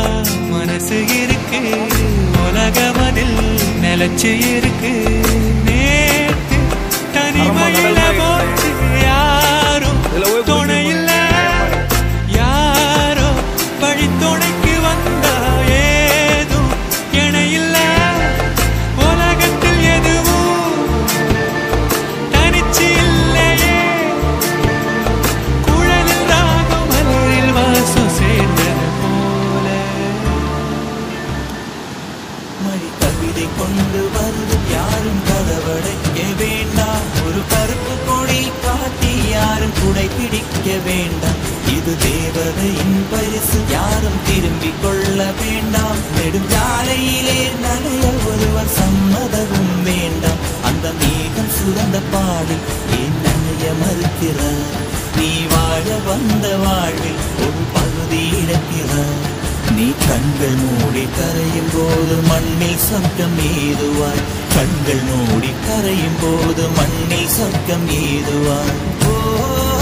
மனசு இருக்கு உலகம் அதில் நிலச்சு இருக்கு நேத்து தனிமையில போச்சு யாரும் துணை இல்ல யாரோ வழி துணைக்கு வந்தா ஏதும் இணையில்ல உலகத்தில் எதுவும் தனிச்சு இல்லையே குழலில் ராகம் மலரில் வாசம் சேர்ந்தது போல மழை கவிதை கொண்டு வந்து யாரும் கதவடைக்க வேண்டாம் ஒரு கருப்பு கொடி காட்டி யாரும் குடை பிடிக்க வேண்டாம் இது தேவதையின் பரிசு யாரும் திரும்பிக் கொள்ள வேண்டாம் நெடுஞ்சாலையிலே நனைய ஒருவர் சம்மதமும் வேண்டாம் அந்த மேகம் சுரந்த பாடில் ஏன் நனைய மறுக்கிறார் நீ வாழ வந்த வாழ்வில் ஒரு பகுதி இழக்கிறார் நீ கண்கள் மூடி கரையும் போது மண்ணில் சொர்க்கம் ஏதுவாய் கண்கள் மூடி கரையும் போது மண்ணில் சொர்க்கம் ஏதுவாய் ஓ